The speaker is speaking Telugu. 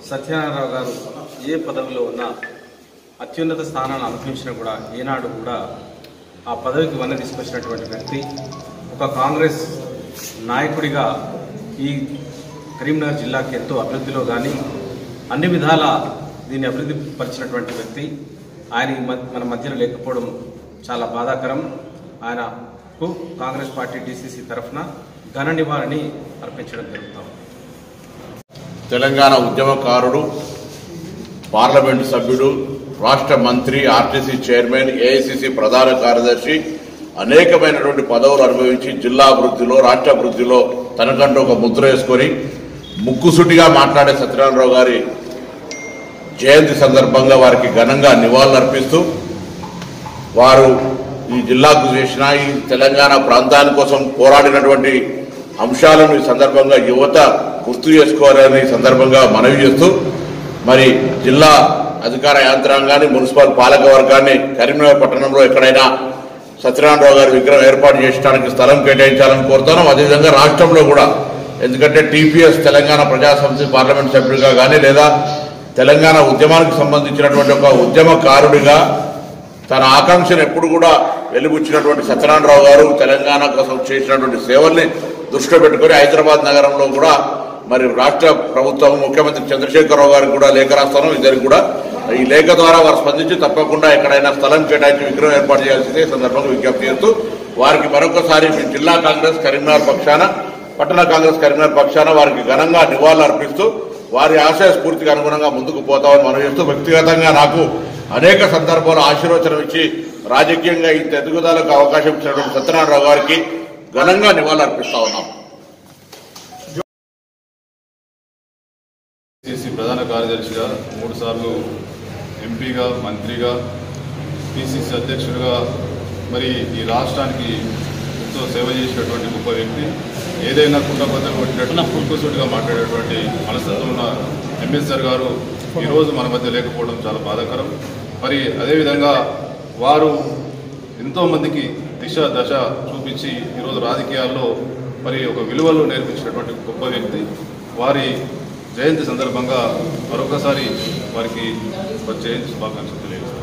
సత్యనారాయణ గారు ఏ పదవిలో ఉన్నా అత్యున్నత స్థానాన్ని అనుభవించినా కూడా ఏనాడు కూడా ఆ పదవికి వన్న తీసుకొచ్చినటువంటి వ్యక్తి ఒక కాంగ్రెస్ నాయకుడిగా ఈ కరీంనగర్ జిల్లాకి ఎంతో అభివృద్ధిలో కానీ అన్ని విధాల దీన్ని అభివృద్ధి పరిచినటువంటి వ్యక్తి ఆయన ఈ మధ్య- మన మధ్యలో లేకపోవడం చాలా బాధాకరం ఆయనకు కాంగ్రెస్ పార్టీ డీసీసీ తరఫున ఘన నివారణి అర్పించడం జరుగుతాం తెలంగాణ ఉద్యమకారుడు పార్లమెంటు సభ్యుడు రాష్ట్ర మంత్రి ఆర్టీసీ చైర్మన్ ఏఐసిసి ప్రధాన కార్యదర్శి అనేకమైనటువంటి పదవులు అనుభవించి జిల్లా అభివృద్ధిలో రాష్ట్ర అభివృద్ధిలో తనకంటూ ఒక ముద్ర వేసుకొని ముక్కుసూటిగా మాట్లాడే సత్యనారాయణరావు గారి జయంతి సందర్భంగా వారికి ఘనంగా నివాళులర్పిస్తూ వారు ఈ జిల్లాకు చేసిన ఈ తెలంగాణ ప్రాంతాని కోసం పోరాడినటువంటి అంశాలను ఈ సందర్భంగా యువత గుర్తు చేసుకోవాలని ఈ సందర్భంగా మనవి చేస్తూ మరి జిల్లా అధికార యంత్రాంగాన్ని మున్సిపల్ పాలక వర్గాన్ని కరీంనగర్ పట్టణంలో ఎక్కడైనా సత్యనారాయణరావు గారి విగ్రహం ఏర్పాటు చేయడానికి స్థలం కేటాయించాలని కోరుతున్నాం అదేవిధంగా రాష్ట్రంలో కూడా ఎందుకంటే టీపీఎస్ తెలంగాణ ప్రజా సమితి పార్లమెంట్ సభ్యుడిగా కానీ లేదా తెలంగాణ ఉద్యమానికి సంబంధించినటువంటి ఒక ఉద్యమకారుడిగా తన ఆకాంక్షను ఎప్పుడు కూడా వెలుబుచ్చినటువంటి సత్యనారాయణరావు గారు తెలంగాణ కోసం చేసినటువంటి సేవల్ని దృష్టిలో పెట్టుకుని హైదరాబాద్ నగరంలో కూడా మరి రాష్ట్ర ప్రభుత్వం ముఖ్యమంత్రి చంద్రశేఖరరావు గారికి కూడా లేఖ రాస్తాను ఇద్దరికి కూడా ఈ లేఖ ద్వారా వారు స్పందించి తప్పకుండా ఎక్కడైనా స్థలం కేటాయించి విగ్రహం ఏర్పాటు చేయాల్సిందే ఈ సందర్భంగా విజ్ఞప్తి చేస్తూ వారికి మరొకసారి మీ జిల్లా కాంగ్రెస్ కరీంనగర్ పక్షాన పట్టణ కాంగ్రెస్ కరీంనగర్ పక్షాన వారికి ఘనంగా నివాళులు అర్పిస్తూ వారి ఆశయ స్ఫూర్తికి అనుగుణంగా ముందుకు పోతామని మనం చేస్తూ వ్యక్తిగతంగా నాకు అనేక సందర్భాలు ఆశీర్వచనం ఇచ్చి రాజకీయంగా ఇంత ఎదుగుదలకు అవకాశం ఇచ్చినటువంటి సత్యనారాయణ గారికి ఘనంగా నివాళులు అర్పిస్తా ఉన్నాం సిసి ప్రధాన కార్యదర్శిగా మూడు సార్లు ఎంపీగా మంత్రిగా పిసిసి అధ్యక్షుడిగా మరి ఈ రాష్ట్రానికి ఎంతో సేవ చేసినటువంటి గొప్ప వ్యక్తి ఏదైనా కుండబద్దలు కొట్టినట్టు పుల్కుసూటిగా మాట్లాడేటువంటి మనస్తత్వం ఉన్న ఎంఎస్ఆర్ గారు ఈరోజు మన మధ్య లేకపోవడం చాలా బాధాకరం మరి అదేవిధంగా వారు ఎంతో మందికి దిశ దశ చూపించి ఈరోజు రాజకీయాల్లో మరి ఒక విలువలు నేర్పించినటువంటి గొప్ప వ్యక్తి వారి జయంతి సందర్భంగా మరొకసారి వారికి వారి జయంతి శుభాకాంక్షలు తెలియజేస్తాను